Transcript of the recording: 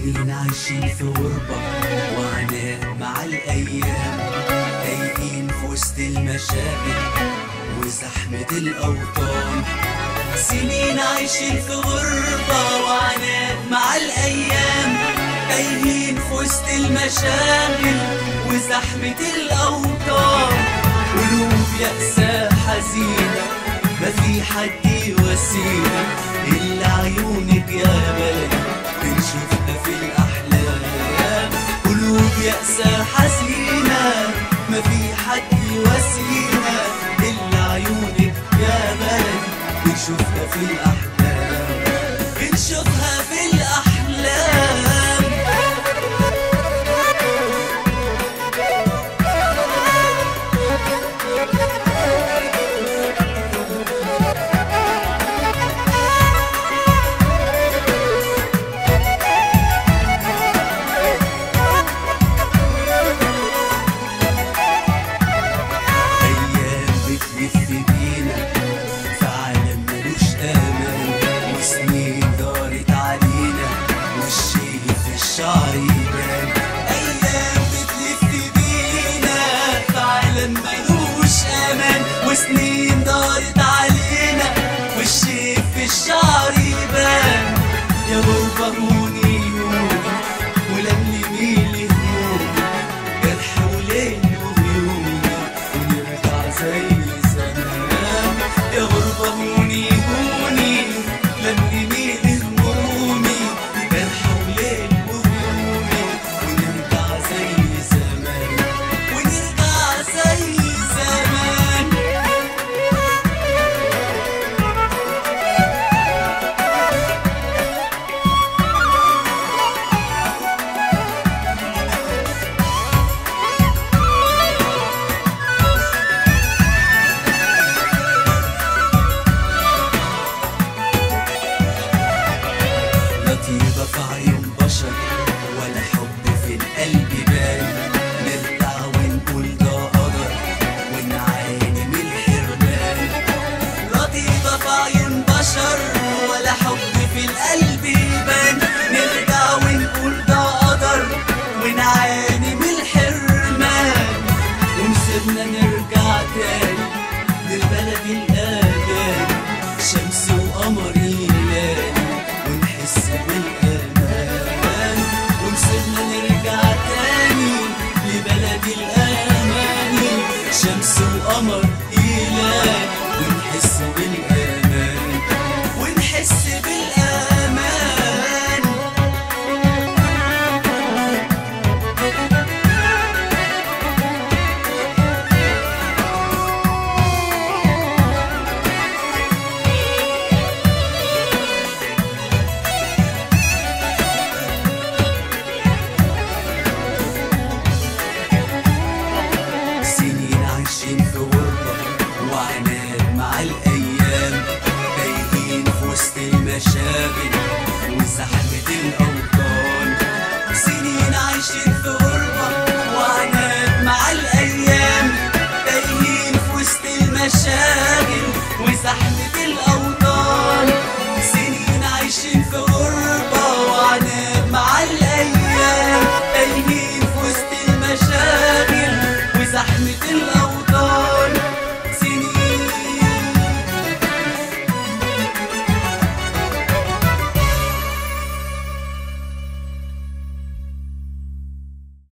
سنين عايشين في غربة وعناء مع الأيام تايهين في وسط المشاغل وزحمة الأوطان سنين عايشين في غربة وعناء مع الأيام تايهين في وسط المشاغل وزحمة الأوطان قلوب يأسى حزينة ما في حد يواسينا إلا عيونك يا بلد بنشوفها في الأحلام قلوب يأسى حزينة ما في حد يواسينا إلا عيونك يا بلد بنشوفها في الأحلام بنشوفها في الأحلام أيام بتلف بينا في عالم ملوش أمان وسنين دارت علينا والشيء في الشعر يبان أيام بتلف بينا في عالم ملوش أمان وسنين دارت علينا والشيء في الشعر يبان يا غربة هوني هوني ولملمي لي همومي جرح وليل وغيومي ونرجع زي زمان يا غربة هوني هوني لملمي لي همومي جرح وليل وغيومي ونرجع زي زمان ونرجع زي زمان لطيفة في عيون بشر ولا حب في القلب بان نرجع ونقول ده قدر ونعاني من الحرمان لطيفة في عيون بشر ولا حب في القلب بان نرجع ونقول ده قدر ونعاني من الحرمان ومسيبنا نرجع تاني للبلد الآجال شمس وقمر يلالي ونحس بالأمان ومسيبنا نرجع تاني لبلد الأمان شمس وقمر يلالي ونحس بالأمان ونحس بالأمان سنين عايشين في غربة وعناد مع الأيام تايهين في وسط المشاغل وزحمة الأوطان سنين عايشين في غربة وعناد مع الأيام تايهين في وسط المشاغل وزحمة الأوطان سنين عايشين في غربة وعناد مع الأيام تايهين في وسط المشاغل وزحمة الأوطان